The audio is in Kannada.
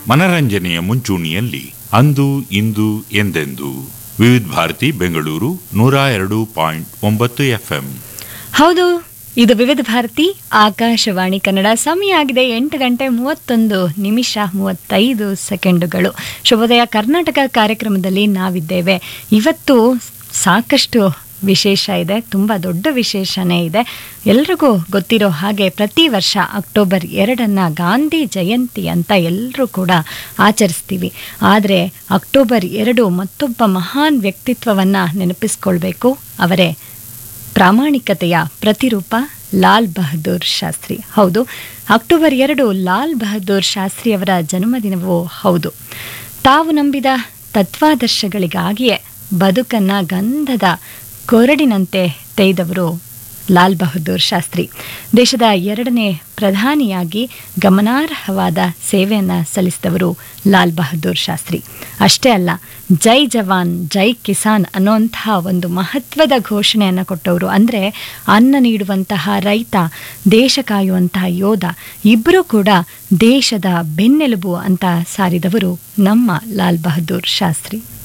ಮನರಂಜನೆಯ ಮುಂಚೂಣಿಯಲ್ಲಿ ಅಂದು ಇಂದು ಎಂದೆಂದು ವಿವಿಧ ಭಾರತಿ ಬೆಂಗಳೂರು ನೂರ ಎರಡು ಪಾಯಿಂಟ್ ಒಂಬತ್ತು ಎಫ್ಎಂ ಹೌದು ಇದು ವಿವಿಧ ಭಾರತಿ ಆಕಾಶವಾಣಿ ಕನ್ನಡ ಸಮಯ ಆಗಿದೆ ಎಂಟು ಗಂಟೆ ಮೂವತ್ತೊಂದು ನಿಮಿಷ ಮೂವತ್ತೈದು ಸೆಕೆಂಡುಗಳು ಶುಭೋದಯ ಕರ್ನಾಟಕ ಕಾರ್ಯಕ್ರಮದಲ್ಲಿ ನಾವಿದ್ದೇವೆ ಇವತ್ತು ಸಾಕಷ್ಟು ವಿಶೇಷ ಇದೆ ತುಂಬ ದೊಡ್ಡ ವಿಶೇಷನೇ ಇದೆ ಎಲ್ರಿಗೂ ಗೊತ್ತಿರೋ ಹಾಗೆ ಪ್ರತಿ ವರ್ಷ ಅಕ್ಟೋಬರ್ ಎರಡನ್ನ ಗಾಂಧಿ ಜಯಂತಿ ಅಂತ ಎಲ್ಲರೂ ಕೂಡ ಆಚರಿಸ್ತೀವಿ ಆದರೆ ಅಕ್ಟೋಬರ್ ಎರಡು ಮತ್ತೊಬ್ಬ ಮಹಾನ್ ವ್ಯಕ್ತಿತ್ವವನ್ನು ನೆನಪಿಸ್ಕೊಳ್ಬೇಕು ಅವರೇ ಪ್ರಾಮಾಣಿಕತೆಯ ಪ್ರತಿರೂಪ ಲಾಲ್ ಬಹದ್ದೂರ್ ಶಾಸ್ತ್ರಿ ಹೌದು ಅಕ್ಟೋಬರ್ ಎರಡು ಲಾಲ್ ಬಹದ್ದೂರ್ ಶಾಸ್ತ್ರಿಯವರ ಜನ್ಮದಿನವೂ ಹೌದು ತಾವು ನಂಬಿದ ತತ್ವಾದರ್ಶಗಳಿಗಾಗಿಯೇ ಬದುಕನ್ನ ಗಂಧದ ಕೊರಡಿನಂತೆ ತೆಯ್ದವರು ಲಾಲ್ ಬಹದ್ದೂರ್ ಶಾಸ್ತ್ರಿ ದೇಶದ ಎರಡನೇ ಪ್ರಧಾನಿಯಾಗಿ ಗಮನಾರ್ಹವಾದ ಸೇವೆಯನ್ನು ಸಲ್ಲಿಸಿದವರು ಲಾಲ್ ಬಹದ್ದೂರ್ ಶಾಸ್ತ್ರಿ ಅಷ್ಟೇ ಅಲ್ಲ ಜೈ ಜವಾನ್ ಜೈ ಕಿಸಾನ್ ಅನ್ನುವಂತಹ ಒಂದು ಮಹತ್ವದ ಘೋಷಣೆಯನ್ನು ಕೊಟ್ಟವರು ಅಂದರೆ ಅನ್ನ ನೀಡುವಂತಹ ರೈತ ದೇಶ ಕಾಯುವಂತಹ ಯೋಧ ಇಬ್ಬರೂ ಕೂಡ ದೇಶದ ಬೆನ್ನೆಲುಬು ಅಂತ ಸಾರಿದವರು ನಮ್ಮ ಲಾಲ್ ಬಹದ್ದೂರ್ ಶಾಸ್ತ್ರಿ